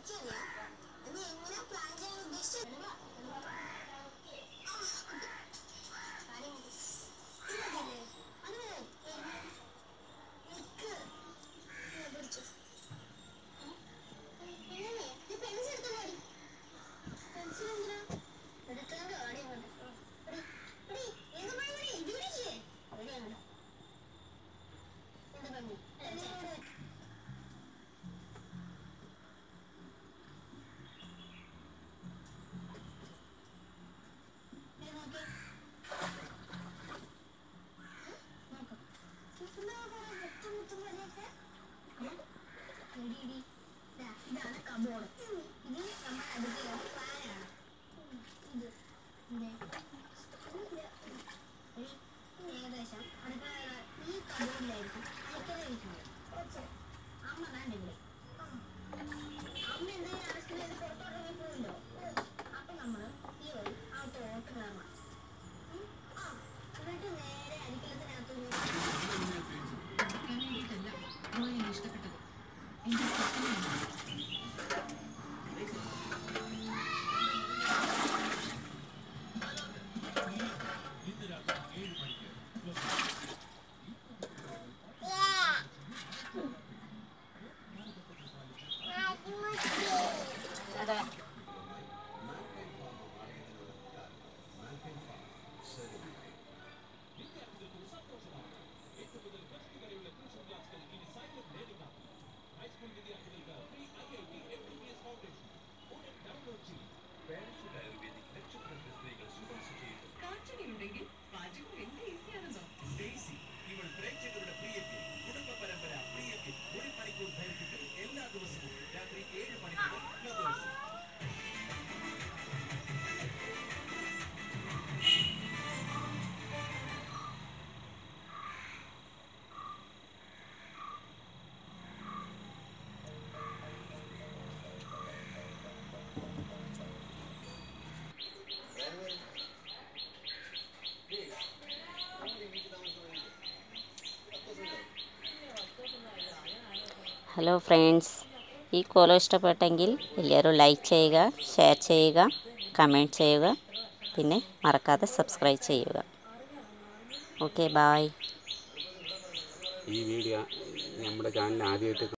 ശരിയാ നീ എങ്ങനെ പ്ലാൻ ചെയ്യാൻ ഉദ്ദേശിച്ചത് ഇതാണ് കബോർഡ് ഇത് നമ്മുടെ അടുക്കളയുടെ ഫാനാണ് ഇത് ഏകദേശം അടുക്കള ഈ കബോർഡിലായിരിക്കും അലക്കല ഇരിക്കുന്നത് അമ്മ വേണ്ട ഇവിടെ അമ്മ എന്തെങ്കിലും ആവശ്യത്തിന് ഇത് പുറത്തോട്ടിറങ്ങി പോകുന്നുണ്ടോ അപ്പൊ നമ്മള് ഈ വഴി അകത്തോട്ട് കയറണം ഉം. ആ എന്നിട്ട് നേരെ അടിക്കളത്തിനകത്ത് പഠിക്കാൻ വേണ്ടിയിട്ടല്ല അവൾ എന്നെ ഇഷ്ടപ്പെട്ടത് എന്റെ സ്വപ്നമാണ് കാഴ്ചകളുണ്ടെങ്കിൽ പാചകം എന്ത് ഈസിയാണെന്നോ ഡെയ്സി ഇവൾ പ്രേക്ഷകരുടെ പ്രിയത്തിൽ കുടുംബ പരമ്പര പ്രിയത്തിൽ ഒരു മണിക്കൂർ ദൈർഘ്യത്തിൽ എല്ലാ ദിവസവും രാത്രി ഏഴ് മണിക്കൂർ ഫ്ലവേഴ്സ് ഹലോ ഫ്രണ്ട്സ് ഈ കോലം ഇഷ്ടപ്പെട്ടെങ്കിൽ എല്ലാവരും ലൈക്ക് ചെയ്യുക ഷെയർ ചെയ്യുക കമൻറ്റ് ചെയ്യുക പിന്നെ മറക്കാതെ സബ്സ്ക്രൈബ് ചെയ്യുക ഓക്കെ ബായ് ഈ വീഡിയോ നമ്മുടെ ചാനൽ ആദ്യമായിട്ട്